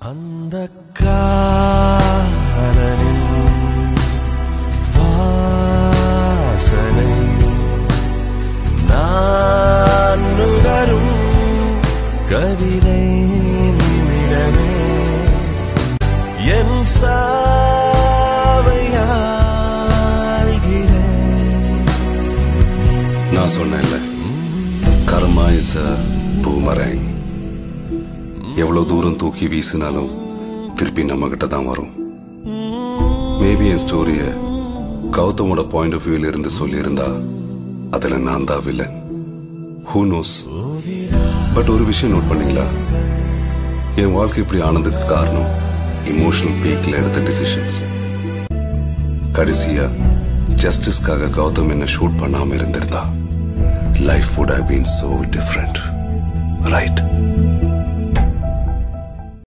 அந்த காதலின் வாசனை நான் நுகரும் கவிதை நிமிடமே என் சாவையாள்கிறேன் நான் சொன்னேன்ல கர்மா இஸ் அ பூமரேங் எவ்வளவு தூரம் தூக்கி வீசினாலும் திருப்பி நம்ம கிட்ட தான் வரும் மேபி என் ஸ்டோரிய கௌதமோட பாயிண்ட் ஆஃப் வியூல இருந்து சொல்லியிருந்தா அதுல நான் தான் வில்லன் ஹூ நோஸ் பட் ஒரு விஷயம் நோட் பண்ணீங்களா என் வாழ்க்கை இப்படி ஆனதுக்கு காரணம் இமோஷனல் பீக்ல எடுத்த டிசிஷன்ஸ் கடைசியா ஜஸ்டிஸ்க்காக கௌதம் என்ன ஷூட் பண்ணாம இருந்திருந்தா life would have been so different right